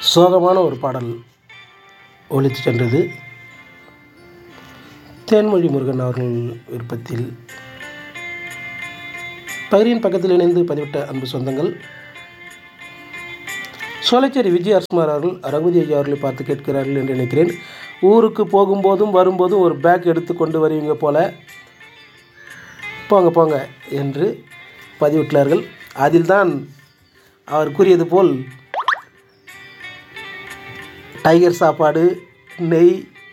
சோகமான ஒரு பாடல் ஒலித்து சென்றது தேன்மொழி முருகன் அவர்கள் விருப்பத்தில் பகிரின் பக்கத்தில் இணைந்து பதிவிட்ட அன்பு சொந்தங்கள் சோலைச்சேரி விஜய் அரசுமார் அவர்கள் ரகுதி ஐயா அவர்களை பார்த்து கேட்கிறார்கள் என்று நினைக்கிறேன் ஊருக்கு போகும்போதும் வரும்போதும் ஒரு பேக் எடுத்து கொண்டு வருவீங்க போல போங்க போங்க என்று பதிவிட்டார்கள் அதில்தான் அவர் கூறியது போல் டைகர் சாப்பாடு நெய்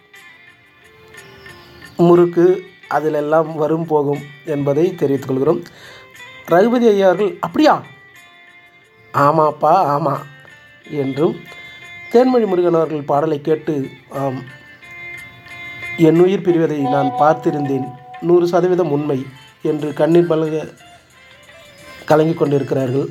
முறுக்கு அதிலெல்லாம் வரும் போகும் என்பதை தெரிவித்துக் கொள்கிறோம் ரகுபதி ஐயா அவர்கள் அப்படியா ஆமாப்பா ஆமாம் என்றும் தேன்மொழி முருகன் அவர்கள் பாடலை கேட்டு ஆம் என் உயிர் பிரிவதை நான் பார்த்திருந்தேன் நூறு சதவீதம் உண்மை என்று கண்ணீர் மல்க கலங்கிக் கொண்டிருக்கிறார்கள்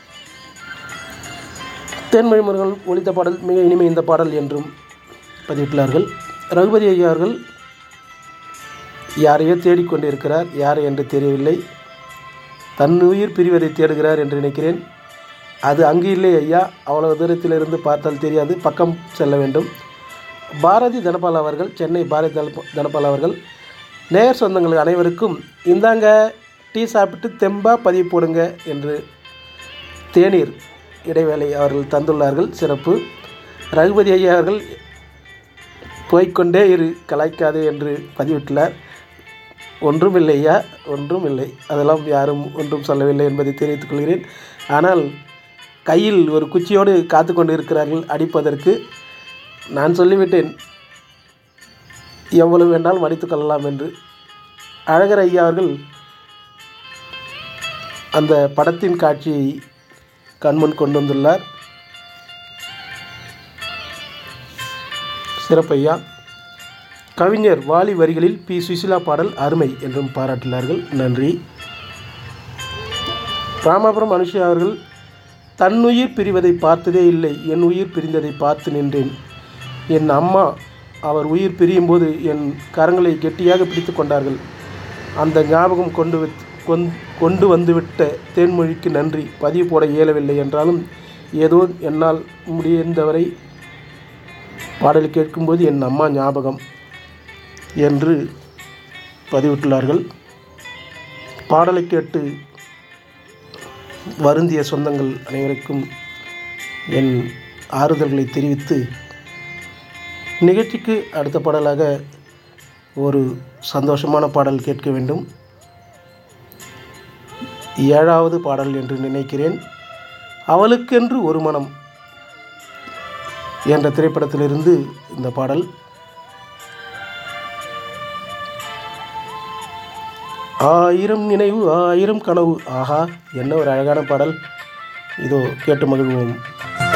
தேன்மொழி முருகன் ஒழித்த பாடல் மிக இனிமை இந்த பாடல் என்றும் பதிவிட்டுள்ளார்கள் ரகுபதி ஐயா அவர்கள் யாரையோ தேடிக்கொண்டிருக்கிறார் யாரை என்று தெரியவில்லை தன் உயிர் பிரிவதை தேடுகிறார் என்று நினைக்கிறேன் அது அங்கு இல்லை ஐயா அவ்வளவு தூரத்திலிருந்து பார்த்தால் தெரியாது பக்கம் செல்ல வேண்டும் பாரதி தனபால் அவர்கள் சென்னை பாரதி தனப தனபால் அவர்கள் நேயர் சொந்தங்கள் அனைவருக்கும் இந்தாங்க டீ சாப்பிட்டு தெம்பா பதிவு போடுங்க என்று தேநீர் இடைவேளை அவர்கள் தந்துள்ளார்கள் சிறப்பு ரகுபதி ஐயா அவர்கள் போய்க்கொண்டே இரு கலாய்க்காதே என்று பதிவிட்டுள்ளார் ஒன்றும் இல்லை ஐயா ஒன்றும் இல்லை அதெல்லாம் யாரும் ஒன்றும் சொல்லவில்லை என்பதை தெரிவித்துக் கொள்கிறேன் ஆனால் கையில் ஒரு குச்சியோடு காத்து கொண்டு இருக்கிறார்கள் அடிப்பதற்கு நான் சொல்லிவிட்டேன் எவ்வளவு வேண்டாலும் அடித்துக் கொள்ளலாம் என்று அழகர் ஐயா அவர்கள் அந்த படத்தின் காட்சியை கண்முன் கொண்டு வந்துள்ளார் சிறப்பையா கவிஞர் வாலி வரிகளில் பி சுசிலா பாடல் அருமை என்றும் பாராட்டினார்கள் நன்றி ராமாபுரம் அனுஷா அவர்கள் தன்னுயிர் பிரிவதை பார்த்ததே இல்லை என் உயிர் பிரிந்ததை பார்த்து நின்றேன் என் அம்மா அவர் உயிர் பிரியும் போது என் கரங்களை கெட்டியாக பிடித்து கொண்டார்கள் அந்த ஞாபகம் கொண்டு வித்- கொந்- கொண்டு வந்துவிட்ட தேன்மொழிக்கு நன்றி பதிவு போட இயலவில்லை என்றாலும் ஏதோ என்னால் முடிந்தவரை பாடல் கேட்கும்போது என் அம்மா ஞாபகம் என்று பதிவிட்டுள்ளார்கள் பாடலை கேட்டு வருந்திய சொந்தங்கள் அனைவருக்கும் என் ஆறுதல்களை தெரிவித்து நிகழ்ச்சிக்கு அடுத்த பாடலாக ஒரு சந்தோஷமான பாடல் கேட்க வேண்டும் ஏழாவது பாடல் என்று நினைக்கிறேன் அவளுக்கென்று ஒரு மனம் என்ற திரைப்படத்திலிருந்து இந்த பாடல் ஆயிரம் நினைவு ஆயிரம் கனவு ஆஹா என்ன ஒரு அழகான பாடல் இதோ கேட்டு மகிழ்வோம்